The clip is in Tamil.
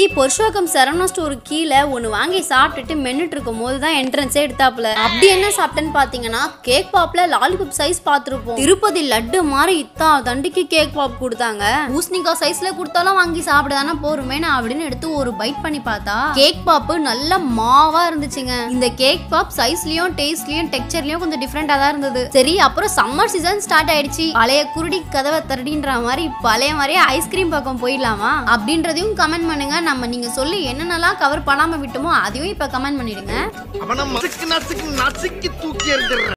நேத்தி பொருஷோகம் சரவணா ஸ்டோர் கீழே ஒன்று வாங்கி சாப்பிட்டுட்டு மென்னுட்டு இருக்கும் போது தான் என்ட்ரன்ஸே எடுத்தாப்புல அப்படி என்ன சாப்பிட்டேன்னு பார்த்தீங்கன்னா கேக் பாப்ல லாலிபப் சைஸ் பார்த்துருப்போம் திருப்பதி லட்டு மாதிரி இத்தா தண்டிக்கு கேக் பாப் கொடுத்தாங்க பூசணிக்காய் சைஸ்ல கொடுத்தாலும் வாங்கி சாப்பிட தானே போருமேனு அப்படின்னு எடுத்து ஒரு பைட் பண்ணி பார்த்தா கேக் பாப்பு நல்ல மாவா இருந்துச்சுங்க இந்த கேக் பாப் சைஸ்லயும் டேஸ்ட்லயும் டெக்ஸ்சர்லயும் கொஞ்சம் டிஃப்ரெண்டா தான் இருந்தது சரி அப்புறம் சம்மர் சீசன் ஸ்டார்ட் ஆயிடுச்சு பழைய குருடி கதவை தரடின்ற மாதிரி பழைய மாதிரியே ஐஸ்கிரீம் பக்கம் போயிடலாமா அப்படின்றதையும் கமெண்ட் பண்ணுங்க நம்ம நீங்க சொல்லி என்னென்னலாம் கவர் பண்ணாம விட்டோமோ அதையும் இப்ப கமெண்ட் பண்ணிடுங்க அவன மசுக்கு நசுக்கு நசுக்கி தூக்கி எறிஞ்சிடுறேன்